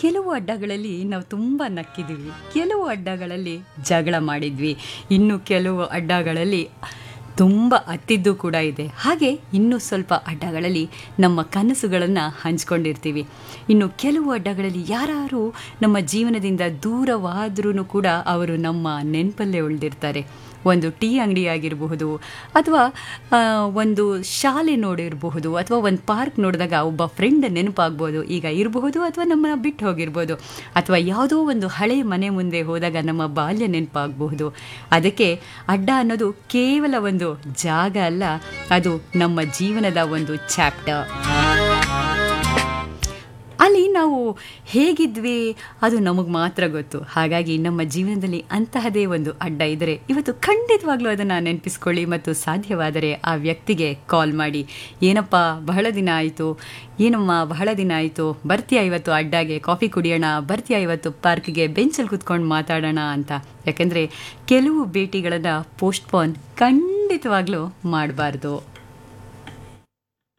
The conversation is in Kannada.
ಕೆಲವು ಅಡ್ಡಗಳಲ್ಲಿ ನಾವು ತುಂಬ ನಕ್ಕಿದ್ದೀವಿ ಕೆಲವು ಅಡ್ಡಗಳಲ್ಲಿ ಜಗಳ ಮಾಡಿದ್ವಿ ಇನ್ನು ಕೆಲವು ಅಡ್ಡಗಳಲ್ಲಿ ತುಂಬ ಅತ್ತಿದ್ದು ಕೂಡ ಇದೆ ಹಾಗೆ ಇನ್ನೂ ಸ್ವಲ್ಪ ಅಡ್ಡಗಳಲ್ಲಿ ನಮ್ಮ ಕನಸುಗಳನ್ನು ಹಂಚ್ಕೊಂಡಿರ್ತೀವಿ ಇನ್ನು ಕೆಲವು ಅಡ್ಡಗಳಲ್ಲಿ ಯಾರು ನಮ್ಮ ಜೀವನದಿಂದ ದೂರವಾದ್ರೂ ಕೂಡ ಅವರು ನಮ್ಮ ನೆನಪಲ್ಲೇ ಉಳಿದಿರ್ತಾರೆ ಒಂದು ಟೀ ಅಂಗಡಿ ಆಗಿರಬಹುದು ಅಥವಾ ಆ, ಒಂದು ಶಾಲೆ ನೋಡಿರಬಹುದು ಅಥವಾ ಒಂದು ಪಾರ್ಕ್ ನೋಡಿದಾಗ ಒಬ್ಬ ಫ್ರೆಂಡ್ ನೆನಪಾಗ್ಬೋದು ಈಗ ಇರಬಹುದು ಅಥವಾ ನಮ್ಮನ್ನ ಬಿಟ್ಟು ಹೋಗಿರ್ಬೋದು ಅಥವಾ ಯಾವುದೋ ಒಂದು ಹಳೆ ಮನೆ ಮುಂದೆ ಹೋದಾಗ ನಮ್ಮ ಬಾಲ್ಯ ನೆನಪಾಗಬಹುದು ಅದಕ್ಕೆ ಅಡ್ಡ ಅನ್ನೋದು ಕೇವಲ ಒಂದು ಜಾಗ ಅಲ್ಲ ಅದು ನಮ್ಮ ಜೀವನದ ಒಂದು ಚಾಪ್ಟರ್ ಅಲ್ಲಿ ನಾವು ಹೇಗಿದ್ವಿ ಅದು ನಮಗೆ ಮಾತ್ರ ಗೊತ್ತು ಹಾಗಾಗಿ ನಮ್ಮ ಜೀವನದಲ್ಲಿ ಅಂತಹದೇ ಒಂದು ಅಡ್ಡ ಇದ್ದರೆ ಇವತ್ತು ಖಂಡಿತವಾಗ್ಲೂ ಅದನ್ನು ನೆನಪಿಸ್ಕೊಳ್ಳಿ ಮತ್ತು ಸಾಧ್ಯವಾದರೆ ಆ ವ್ಯಕ್ತಿಗೆ ಕಾಲ್ ಮಾಡಿ ಏನಪ್ಪ ಬಹಳ ದಿನ ಆಯಿತು ಏನಮ್ಮ ಬಹಳ ದಿನ ಆಯಿತು ಬರ್ತೀಯಾ ಇವತ್ತು ಅಡ್ಡಾಗೆ ಕಾಫಿ ಕುಡಿಯೋಣ ಬರ್ತೀಯಾ ಇವತ್ತು ಪಾರ್ಕ್ಗೆ ಬೆಂಚಲ್ಲಿ ಕುತ್ಕೊಂಡು ಮಾತಾಡೋಣ ಅಂತ ಯಾಕೆಂದರೆ ಕೆಲವು ಭೇಟಿಗಳನ್ನು ಪೋಸ್ಟ್ಪೋನ್ ಖಂಡಿತವಾಗ್ಲೂ ಮಾಡಬಾರ್ದು